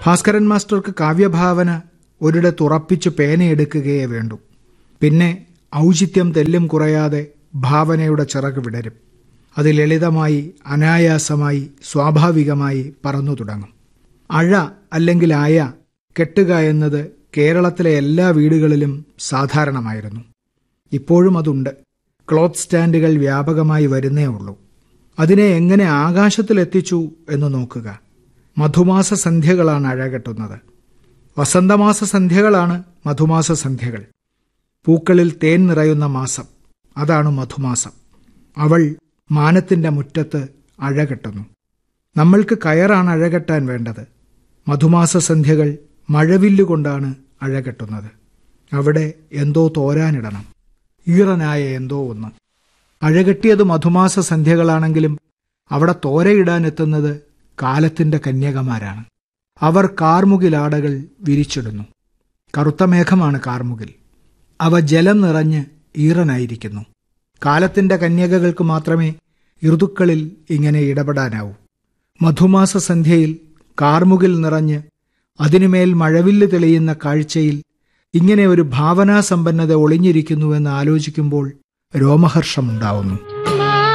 ഭാസ്കരൻ മാസ്റ്റർക്ക് കാവ്യഭാവന ഒരിടത്തുറപ്പിച്ചു പേനയെടുക്കുകയേ വേണ്ടൂ പിന്നെ ഔചിത്യം തെല്ലും കുറയാതെ ഭാവനയുടെ ചിറക് വിടരും അത് ലളിതമായി അനായാസമായി സ്വാഭാവികമായി പറന്നു തുടങ്ങും അഴ അല്ലെങ്കിൽ ആയ കെട്ടുക എന്നത് കേരളത്തിലെ എല്ലാ വീടുകളിലും സാധാരണമായിരുന്നു ഇപ്പോഴും അതുണ്ട് ക്ലോത്ത് സ്റ്റാൻഡുകൾ വ്യാപകമായി വരുന്നേ ഉള്ളൂ അതിനെ എങ്ങനെ ആകാശത്തിലെത്തിച്ചു എന്ന് നോക്കുക മധുമാസ സന്ധ്യകളാണ് അഴകെട്ടുന്നത് വസന്തമാസ സന്ധ്യകളാണ് മധുമാസ സന്ധ്യകൾ പൂക്കളിൽ തേൻ നിറയുന്ന മാസം അതാണ് മധുമാസം അവൾ മാനത്തിന്റെ മുറ്റത്ത് അഴകെട്ടുന്നു നമ്മൾക്ക് കയറാണ് അഴകെട്ടാൻ വേണ്ടത് മധുമാസ സന്ധ്യകൾ മഴവില്ലുകൊണ്ടാണ് അഴകെട്ടുന്നത് അവിടെ എന്തോ തോരാനിടണം ഈറനായ എന്തോ ഒന്ന് അഴകെട്ടിയത് മധുമാസ സന്ധ്യകളാണെങ്കിലും അവിടെ തോരയിടാനെത്തുന്നത് കാലത്തിന്റെ കന്യകമാരാണ് അവർ കാർമുകിലാടകൾ വിരിച്ചിടുന്നു കറുത്ത മേഘമാണ് കാർമുകിൽ അവ ജലം നിറഞ്ഞ് ഈറനായിരിക്കുന്നു കാലത്തിന്റെ കന്യകകൾക്ക് മാത്രമേ ഋതുക്കളിൽ ഇങ്ങനെ ഇടപെടാനാവൂ മധുമാസ സന്ധ്യയിൽ കാർമുകിൽ നിറഞ്ഞ് അതിനുമേൽ മഴവില്ല് തെളിയുന്ന കാഴ്ചയിൽ ഇങ്ങനെ ഒരു ഭാവനാസമ്പന്നത ഒളിഞ്ഞിരിക്കുന്നുവെന്ന് ആലോചിക്കുമ്പോൾ രോമഹർഷമുണ്ടാവുന്നു